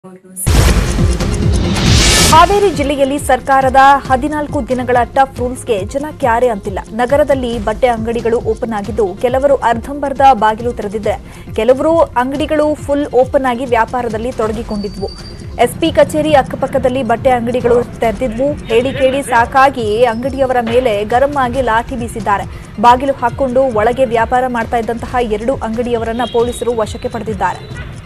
ಹಾವೇರಿ ಜಿಲ್ಲೆಯಲ್ಲಿ ಸರ್ಕಾರದ ಹದಿನಾಲ್ಕು ದಿನಗಳ ಟಫ್ ರೂಲ್ಸ್ಗೆ ಜನ ಕ್ಯಾರೆ ಅಂತಿಲ್ಲ ನಗರದಲ್ಲಿ ಬಟ್ಟೆ ಅಂಗಡಿಗಳು ಓಪನ್ ಆಗಿದ್ದು ಕೆಲವರು ಅರ್ಧಂಬರ್ಧ ಬಾಗಿಲು ತೆರೆದಿದ್ದರೆ ಕೆಲವರು ಅಂಗಡಿಗಳು ಫುಲ್ ಓಪನ್ ಆಗಿ ವ್ಯಾಪಾರದಲ್ಲಿ ತೊಡಗಿಕೊಂಡಿದ್ವು ಎಸ್ಪಿ ಕಚೇರಿ ಅಕ್ಕಪಕ್ಕದಲ್ಲಿ ಬಟ್ಟೆ ಅಂಗಡಿಗಳು ತೆರೆದಿದ್ವು ಹೇಳಿ ಕೇಳಿ ಸಾಕಾಗಿ ಅಂಗಡಿಯವರ ಮೇಲೆ ಗರಂ ಆಗಿ ಲಾಠಿ ಬೀಸಿದ್ದಾರೆ ಬಾಗಿಲು ಹಾಕೊಂಡು ಒಳಗೆ ವ್ಯಾಪಾರ ಮಾಡ್ತಾ ಇದ್ದಂತಹ ಎರಡು ಅಂಗಡಿಯವರನ್ನ ಪೊಲೀಸರು ವಶಕ್ಕೆ ಪಡೆದಿದ್ದಾರೆ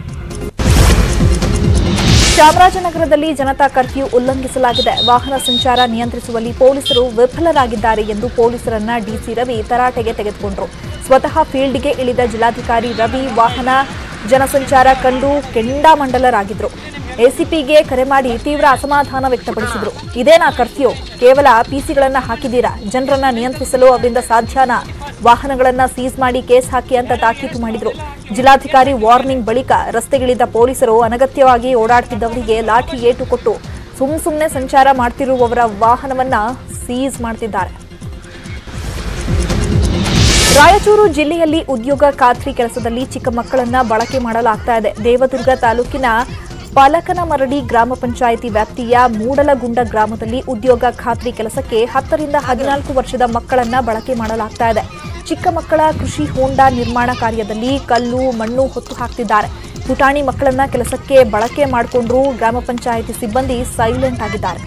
ಚಾಮರಾಜನಗರದಲ್ಲಿ ಜನತಾ ಕರ್ಫ್ಯೂ ಉಲ್ಲಂಘಿಸಲಾಗಿದೆ ವಾಹನ ಸಂಚಾರ ನಿಯಂತ್ರಿಸುವಲ್ಲಿ ಪೊಲೀಸರು ವಿಫಲರಾಗಿದ್ದಾರೆ ಎಂದು ಪೊಲೀಸರನ್ನ ಡಿಸಿ ರವಿ ತರಾಟೆಗೆ ತೆಗೆದುಕೊಂಡರು ಸ್ವತಃ ಫೀಲ್ಡ್ಗೆ ಇಳಿದ ಜಿಲ್ಲಾಧಿಕಾರಿ ರವಿ ವಾಹನ ಜನಸಂಚಾರ ಕಂಡು ಕೆಂಡಾಮಂಡಲರಾಗಿದ್ರು ಎಸಿಪಿಗೆ ಕರೆ ಮಾಡಿ ತೀವ್ರ ಅಸಮಾಧಾನ ವ್ಯಕ್ತಪಡಿಸಿದ್ರು ಇದೇನಾ ಕರ್ಫ್ಯೂ ಕೇವಲ ಪಿಸಿಗಳನ್ನ ಹಾಕಿದ್ದೀರಾ ಜನರನ್ನ ನಿಯಂತ್ರಿಸಲು ಅವರಿಂದ ಸಾಧ್ಯನಾ ವಾಹನಗಳನ್ನ ಸೀಸ್ ಮಾಡಿ ಕೇಸ್ ಹಾಕಿ ಅಂತ ತಾಕೀತು ಮಾಡಿದ್ರು ಜಿಲ್ಲಾಧಿಕಾರಿ ವಾರ್ನಿಂಗ್ ಬಳಿಕ ರಸ್ತೆಗಿಳಿದ ಪೊಲೀಸರು ಅನಗತ್ಯವಾಗಿ ಓಡಾಡ್ತಿದ್ದವರಿಗೆ ಲಾಠಿ ಏಟು ಕೊಟ್ಟು ಸುಮ್ ಸುಮ್ನೆ ಸಂಚಾರ ಮಾಡ್ತಿರುವವರ ವಾಹನವನ್ನ ಸೀಸ್ ಮಾಡ್ತಿದ್ದಾರೆ ರಾಯಚೂರು ಜಿಲ್ಲೆಯಲ್ಲಿ ಉದ್ಯೋಗ ಖಾತ್ರಿ ಕೆಲಸದಲ್ಲಿ ಚಿಕ್ಕ ಮಕ್ಕಳನ್ನ ಬಳಕೆ ಮಾಡಲಾಗ್ತಾ ಇದೆ ದೇವದುರ್ಗ ತಾಲೂಕಿನ ಪಾಲಕನಮರಡಿ ಗ್ರಾಮ ಪಂಚಾಯಿತಿ ವ್ಯಾಪ್ತಿಯ ಮೂಡಲಗುಂಡ ಗ್ರಾಮದಲ್ಲಿ ಉದ್ಯೋಗ ಖಾತ್ರಿ ಕೆಲಸಕ್ಕೆ ಹತ್ತರಿಂದ ಹದಿನಾಲ್ಕು ವರ್ಷದ ಮಕ್ಕಳನ್ನ ಬಳಕೆ ಮಾಡಲಾಗ್ತಾ ಇದೆ ಚಿಕ್ಕ ಮಕ್ಕಳ ಕೃಷಿ ಹೋಂಡಾ ನಿರ್ಮಾಣ ಕಾರ್ಯದಲ್ಲಿ ಕಲ್ಲು ಮಣ್ಣು ಹೊತ್ತು ಹಾಕ್ತಿದ್ದಾರೆ ಪುಟಾಣಿ ಮಕ್ಕಳನ್ನ ಕೆಲಸಕ್ಕೆ ಬಳಕೆ ಮಾಡಿಕೊಂಡ್ರು ಗ್ರಾಮ ಪಂಚಾಯಿತಿ ಸಿಬ್ಬಂದಿ ಸೈಲೆಂಟ್ ಆಗಿದ್ದಾರೆ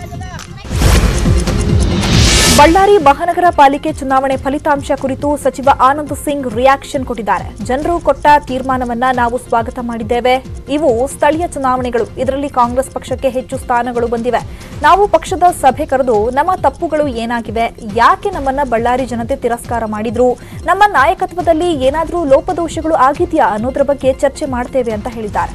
ಬಳ್ಳಾರಿ ಮಹಾನಗರ ಪಾಲಿಕೆ ಚುನಾವಣೆ ಫಲಿತಾಂಶ ಕುರಿತು ಸಚಿವ ಆನಂದ್ ಸಿಂಗ್ ರಿಯಾಕ್ಷನ್ ಕೊಟ್ಟಿದ್ದಾರೆ ಜನರು ಕೊಟ್ಟ ತೀರ್ಮಾನವನ್ನ ನಾವು ಸ್ವಾಗತ ಮಾಡಿದ್ದೇವೆ ಇವು ಸ್ಥಳೀಯ ಚುನಾವಣೆಗಳು ಇದರಲ್ಲಿ ಕಾಂಗ್ರೆಸ್ ಪಕ್ಷಕ್ಕೆ ಹೆಚ್ಚು ಸ್ಥಾನಗಳು ಬಂದಿವೆ ನಾವು ಪಕ್ಷದ ಸಭೆ ಕರೆದು ನಮ್ಮ ತಪ್ಪುಗಳು ಏನಾಗಿವೆ ಯಾಕೆ ನಮ್ಮನ್ನ ಬಳ್ಳಾರಿ ಜನತೆ ತಿರಸ್ಕಾರ ಮಾಡಿದ್ರು ನಮ್ಮ ನಾಯಕತ್ವದಲ್ಲಿ ಏನಾದರೂ ಲೋಪದೋಷಗಳು ಆಗಿದೆಯಾ ಅನ್ನೋದ್ರ ಬಗ್ಗೆ ಚರ್ಚೆ ಮಾಡ್ತೇವೆ ಅಂತ ಹೇಳಿದ್ದಾರೆ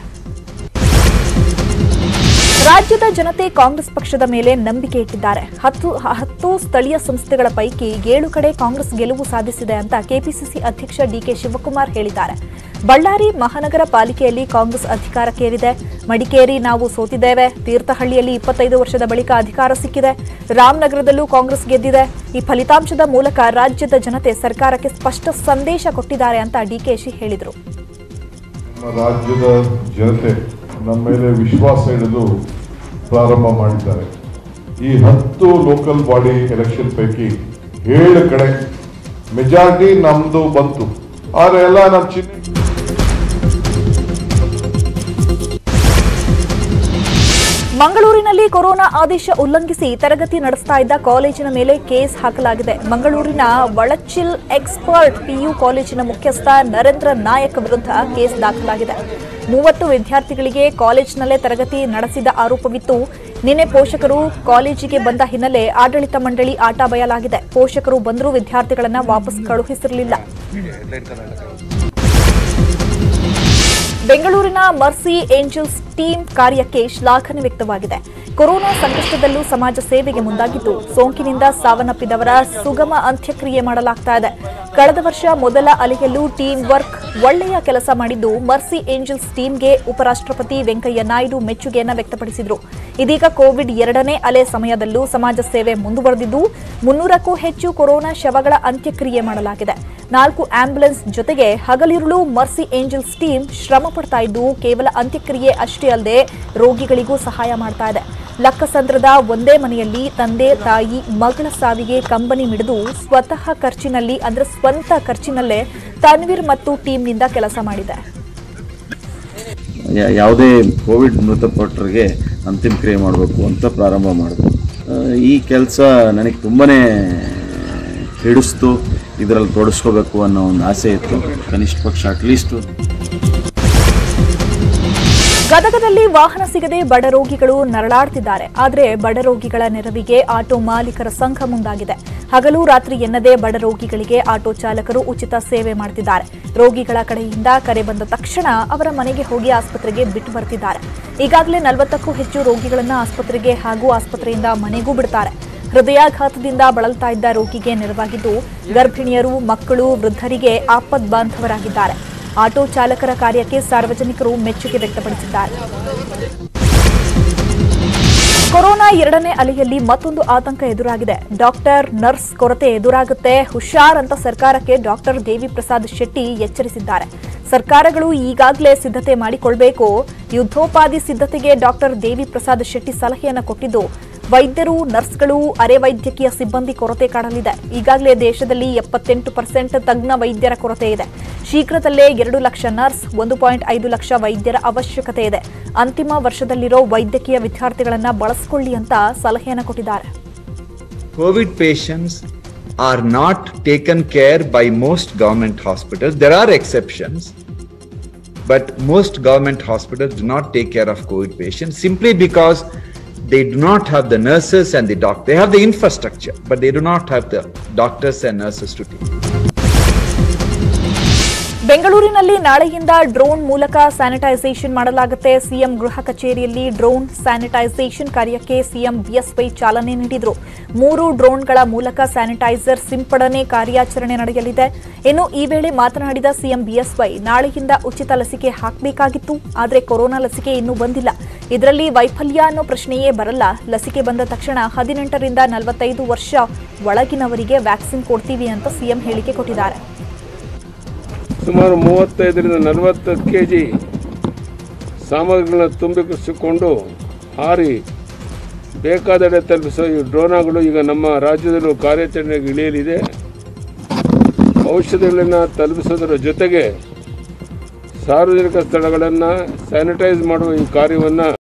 ರಾಜ್ಯದ ಜನತೆ ಕಾಂಗ್ರೆಸ್ ಪಕ್ಷದ ಮೇಲೆ ನಂಬಿಕೆ ಇಟ್ಟಿದ್ದಾರೆ ಹತ್ತು ಹತ್ತು ಸ್ಥಳೀಯ ಸಂಸ್ಥೆಗಳ ಪೈಕಿ ಏಳು ಕಡೆ ಕಾಂಗ್ರೆಸ್ ಗೆಲುವು ಸಾಧಿಸಿದೆ ಅಂತ ಕೆಪಿಸಿಸಿ ಅಧ್ಯಕ್ಷ ಡಿಕೆ ಶಿವಕುಮಾರ್ ಹೇಳಿದ್ದಾರೆ ಬಳ್ಳಾರಿ ಮಹಾನಗರ ಪಾಲಿಕೆಯಲ್ಲಿ ಕಾಂಗ್ರೆಸ್ ಅಧಿಕಾರಕ್ಕೇರಿದೆ ಮಡಿಕೇರಿ ನಾವು ಸೋತಿದ್ದೇವೆ ತೀರ್ಥಹಳ್ಳಿಯಲ್ಲಿ ಇಪ್ಪತ್ತೈದು ವರ್ಷದ ಬಳಿಕ ಅಧಿಕಾರ ಸಿಕ್ಕಿದೆ ರಾಮನಗರದಲ್ಲೂ ಕಾಂಗ್ರೆಸ್ ಗೆದ್ದಿದೆ ಈ ಫಲಿತಾಂಶದ ಮೂಲಕ ರಾಜ್ಯದ ಜನತೆ ಸರ್ಕಾರಕ್ಕೆ ಸ್ಪಷ್ಟ ಸಂದೇಶ ಕೊಟ್ಟಿದ್ದಾರೆ ಅಂತ ಡಿಕೆಶಿ ಹೇಳಿದರು ನಮ್ಮ ರಾಜ್ಯದ ಜನತೆ ನಮ್ಮ ಮೇಲೆ ವಿಶ್ವಾಸ ಇಡಲು ಪ್ರಾರಂಭ ಮಾಡಿದ್ದಾರೆ ಈ ಹತ್ತು ಲೋಕಲ್ ಬಾಡಿ ಎಲೆಕ್ಷನ್ ಪೈಕಿ ಏಳು ಕಡೆ ಮೆಜಾರಿಟಿ ನಮ್ದು ಬಂತು ಆದ್ರೆ ಎಲ್ಲ ನಮ್ಮ ಚಿನ್ನ ಮಂಗಳೂರಿನಲ್ಲಿ ಕೊರೋನಾ ಆದೇಶ ಉಲ್ಲಂಘಿಸಿ ತರಗತಿ ನಡೆಸ್ತಾ ಇದ್ದ ಕಾಲೇಜಿನ ಮೇಲೆ ಕೇಸ್ ಹಾಕಲಾಗಿದೆ ಮಂಗಳೂರಿನ ವಳಚಿಲ್ ಎಕ್ಸ್ಪರ್ಟ್ ಪಿಯು ಕಾಲೇಜಿನ ಮುಖ್ಯಸ್ಥ ನರೇಂದ್ರ ನಾಯಕ್ ವಿರುದ್ಧ ಕೇಸ್ ದಾಖಲಾಗಿದೆ ಮೂವತ್ತು ವಿದ್ಯಾರ್ಥಿಗಳಿಗೆ ಕಾಲೇಜಿನಲ್ಲೇ ತರಗತಿ ನಡೆಸಿದ ಆರೋಪವಿತ್ತು ನಿನ್ನೆ ಪೋಷಕರು ಕಾಲೇಜಿಗೆ ಬಂದ ಹಿನ್ನೆಲೆ ಆಡಳಿತ ಮಂಡಳಿ ಆಟ ಬಯಲಾಗಿದೆ ಪೋಷಕರು ಬಂದರೂ ವಿದ್ಯಾರ್ಥಿಗಳನ್ನ ವಾಪಸ್ ಕಳುಹಿಸಿರಲಿಲ್ಲ ಬೆಂಗಳೂರಿನ ಮರ್ಸಿ ಏಂಜಲ್ಸ್ ಟೀಮ್ ಕಾರ್ಯಕ್ಕೆ ಶ್ಲಾಘನೆ ವ್ಯಕ್ತವಾಗಿದೆ ಕೊರೋನಾ ಸಂಕಷ್ಟದಲ್ಲೂ ಸಮಾಜ ಸೇವೆಗೆ ಮುಂದಾಗಿದ್ದು ಸೋಂಕಿನಿಂದ ಸಾವನ್ನಪ್ಪಿದವರ ಸುಗಮ ಅಂತ್ಯಕ್ರಿಯೆ ಮಾಡಲಾಗ್ತಾ ಇದೆ ಕಳೆದ ವರ್ಷ ಮೊದಲ ಅಲೆಯಲ್ಲೂ ಟೀಮ್ ವರ್ಕ್ ಒಳ್ಳೆಯ ಕೆಲಸ ಮಾಡಿದ್ದು ಮರ್ಸಿ ಏಂಜಲ್ಸ್ ಟೀಮ್ಗೆ ಉಪರಾಷ್ಟ್ರಪತಿ ವೆಂಕಯ್ಯ ನಾಯ್ಡು ಮೆಚ್ಚುಗೆಯನ್ನ ವ್ಯಕ್ತಪಡಿಸಿದ್ರು ಇದೀಗ ಕೋವಿಡ್ ಎರಡನೇ ಅಲೆ ಸಮಯದಲ್ಲೂ ಸಮಾಜ ಸೇವೆ ಮುಂದುವರೆದಿದ್ದು ಮುನ್ನೂರಕ್ಕೂ ಹೆಚ್ಚು ಕೊರೋನಾ ಶವಗಳ ಅಂತ್ಯಕ್ರಿಯೆ ಮಾಡಲಾಗಿದೆ ನಾಲ್ಕು ಆಂಬ್ಯುಲೆನ್ಸ್ ಜೊತೆಗೆ ಹಗಲಿರುಳು ಮರ್ಸಿ ಏಂಜಲ್ಸ್ ಟೀಮ್ ಶ್ರಮ ಪಡ್ತಾ ಇದ್ದು ಕೇವಲ ಅಂತ್ಯಕ್ರಿಯೆ ಅಷ್ಟೇ ಅಲ್ಲದೆ ರೋಗಿಗಳಿಗೂ ಸಹಾಯ ಮಾಡ್ತಾ ಇದೆ ಲಕ್ಕಸಂದ್ರದ ಒಂದೇ ಮನೆಯಲ್ಲಿ ತಂದೆ ತಾಯಿ ಮಗಳ ಸಾವಿಗೆ ಕಂಬನಿ ಮಿಡಿದು ಸ್ವತಃ ಖರ್ಚಿನಲ್ಲಿ ಅಂದ್ರೆ ಸ್ವಂತ ಖರ್ಚಿನಲ್ಲೇ ತನ್ವೀರ್ ಮತ್ತು ಟೀಮ್ನಿಂದ ಕೆಲಸ ಮಾಡಿದೆ ಯಾ- ಯಾವುದೇ ಕೋವಿಡ್ ಮೃತಪಟ್ಟರಿಗೆ ಅಂತಿಮ ಕ್ರಿಯೆ ಮಾಡಬೇಕು ಅಂತ ಪ್ರಾರಂಭ ಮಾಡಿದ್ರು ಆ, ಈ ಕೆಲಸ ನನಗೆ ತುಂಬಾ ಹಿಡಿಸ್ತು ಇದರಲ್ಲಿ ತೊಡಸ್ಕೋಬೇಕು ಅನ್ನೋ ಒಂದು ಆಸೆ ಇತ್ತು ಕನಿಷ್ಠ ಪಕ್ಷ ಅಟ್ಲೀಸ್ಟು ಗದಗದಲ್ಲಿ ವಾಹನ ಸಿಗದೆ ಬಡ ರೋಗಿಗಳು ನರಳಾಡ್ತಿದ್ದಾರೆ ಆದರೆ ಬಡ ರೋಗಿಗಳ ನೆರವಿಗೆ ಆಟೋ ಮಾಲೀಕರ ಸಂಘ ಮುಂದಾಗಿದೆ ಹಗಲು ರಾತ್ರಿ ಎನ್ನದೇ ಬಡ ರೋಗಿಗಳಿಗೆ ಆಟೋ ಚಾಲಕರು ಉಚಿತ ಸೇವೆ ಮಾಡ್ತಿದ್ದಾರೆ ರೋಗಿಗಳ ಕಡೆಯಿಂದ ಕರೆ ಬಂದ ತಕ್ಷಣ ಅವರ ಮನೆಗೆ ಹೋಗಿ ಆಸ್ಪತ್ರೆಗೆ ಬಿಟ್ಟು ಬರ್ತಿದ್ದಾರೆ ಈಗಾಗಲೇ ನಲವತ್ತಕ್ಕೂ ಹೆಚ್ಚು ರೋಗಿಗಳನ್ನ ಆಸ್ಪತ್ರೆಗೆ ಹಾಗೂ ಆಸ್ಪತ್ರೆಯಿಂದ ಮನೆಗೂ ಬಿಡ್ತಾರೆ ಹೃದಯಾಘಾತದಿಂದ ಬಳಲ್ತಾ ಇದ್ದ ರೋಗಿಗೆ ನೆರವಾಗಿದ್ದು ಗರ್ಭಿಣಿಯರು ಮಕ್ಕಳು ವೃದ್ಧರಿಗೆ ಆಪದ್ ಬಾಂಧವರಾಗಿದ್ದಾರೆ ಆಟೋ ಚಾಲಕರ ಕಾರ್ಯಕ್ಕೆ ಸಾರ್ವಜನಿಕರು ಮೆಚ್ಚುಗೆ ವ್ಯಕ್ತಪಡಿಸಿದ್ದಾರೆ ಕೊರೋನಾ ಎರಡನೇ ಅಲೆಯಲ್ಲಿ ಮತ್ತೊಂದು ಆತಂಕ ಎದುರಾಗಿದೆ ಡಾಕ್ಟರ್ ನರ್ಸ್ ಕೊರತೆ ಎದುರಾಗುತ್ತೆ ಹುಷಾರ್ ಅಂತ ಸರ್ಕಾರಕ್ಕೆ ಡಾಕ್ಟರ್ ದೇವಿ ಪ್ರಸಾದ್ ಶೆಟ್ಟಿ ಎಚ್ಚರಿಸಿದ್ದಾರೆ ಸರ್ಕಾರಗಳು ಈಗಾಗಲೇ ಸಿದ್ಧತೆ ಮಾಡಿಕೊಳ್ಬೇಕು ಯುದ್ಧೋಪಾದಿ ಸಿದ್ಧತೆಗೆ ಡಾಕ್ಟರ್ ದೇವಿ ಪ್ರಸಾದ್ ಶೆಟ್ಟಿ ಸಲಹೆಯನ್ನು ಕೊಟ್ಟಿದ್ದು ವೈದ್ಯರು ನರ್ಸ್ಗಳು ಅರೆ ವೈದ್ಯಕೀಯ ಸಿಬ್ಬಂದಿ ಕೊರತೆ ಕಾಡಲಿದೆ ಈಗಾಗಲೇ ದೇಶದಲ್ಲಿ ಎಪ್ಪತ್ತೆಂಟು ಪರ್ಸೆಂಟ್ ತಜ್ಞ ವೈದ್ಯರ ಕೊರತೆ ಇದೆ ಶೀಘ್ರದಲ್ಲೇ ಎರಡು ಲಕ್ಷ ನರ್ಸ್ ಒಂದು ಪಾಯಿಂಟ್ ಐದು ಲಕ್ಷ ವೈದ್ಯರ ಅವಶ್ಯಕತೆ ಇದೆ ಅಂತಿಮ ವರ್ಷದಲ್ಲಿರೋ ವೈದ್ಯಕೀಯ ವಿದ್ಯಾರ್ಥಿಗಳನ್ನ ಬಳಸಿಕೊಳ್ಳಿ ಅಂತ ಸಲಹೆಯನ್ನು ಕೊಟ್ಟಿದ್ದಾರೆ COVID patients are not taken care by most government hospitals. There are exceptions, but most government hospitals do not take care of COVID patients simply because they do not have the nurses and the doctors. They have the infrastructure, but they do not have the doctors and nurses to take. ಬೆಂಗಳೂರಿನಲ್ಲಿ ನಾಳೆಯಿಂದ drone ಮೂಲಕ sanitisation ಮಾಡಲಾಗುತ್ತೆ CM ಗೃಹ ಕಚೇರಿಯಲ್ಲಿ drone sanitisation ಕಾರ್ಯಕ್ಕೆ CM BSY ಚಾಲನೆ ನೀಡಿದರು ಮೂರು ಡ್ರೋನ್ಗಳ ಮೂಲಕ ಸ್ಯಾನಿಟೈಸರ್ ಸಿಂಪಡಣೆ ಕಾರ್ಯಾಚರಣೆ ನಡೆಯಲಿದೆ ಇನ್ನು ಈ ವೇಳೆ ಮಾತನಾಡಿದ ಸಿಎಂ ಬಿಎಸ್ವೈ ನಾಳೆಯಿಂದ ಉಚಿತ ಲಸಿಕೆ ಹಾಕಬೇಕಾಗಿತ್ತು ಆದರೆ ಕೊರೋನಾ ಲಸಿಕೆ ಇನ್ನೂ ಬಂದಿಲ್ಲ ಇದರಲ್ಲಿ ವೈಫಲ್ಯ ಅನ್ನೋ ಪ್ರಶ್ನೆಯೇ ಬರಲ್ಲ ಲಸಿಕೆ ಬಂದ ತಕ್ಷಣ ಹದಿನೆಂಟರಿಂದ ನಲವತ್ತೈದು ವರ್ಷ ಒಳಗಿನವರಿಗೆ ವ್ಯಾಕ್ಸಿನ್ ಕೊಡ್ತೀವಿ ಅಂತ ಸಿಎಂ ಹೇಳಿಕೆ ಕೊಟ್ಟಿದ್ದಾರೆ ಸುಮಾರು ಮೂವತ್ತೈದರಿಂದ ನಲವತ್ತು ಕೆ ಜಿ ಸಾಮಗ್ರಿಗಳನ್ನ ತುಂಬಿಸಿಕೊಂಡು ಹಾರಿ ಬೇಕಾದೆಡೆ ತಲುಪಿಸೋ ಈ ಡ್ರೋನಾಗಳು ಈಗ ನಮ್ಮ ರಾಜ್ಯದಲ್ಲೂ ಕಾರ್ಯಾಚರಣೆಗೆ ಇಳಿಯಲಿದೆ ಔಷಧಿಗಳನ್ನು ತಲುಪಿಸೋದರ ಜೊತೆಗೆ ಸಾರ್ವಜನಿಕ ಸ್ಥಳಗಳನ್ನು ಸ್ಯಾನಿಟೈಸ್ ಮಾಡುವ ಈ ಕಾರ್ಯವನ್ನು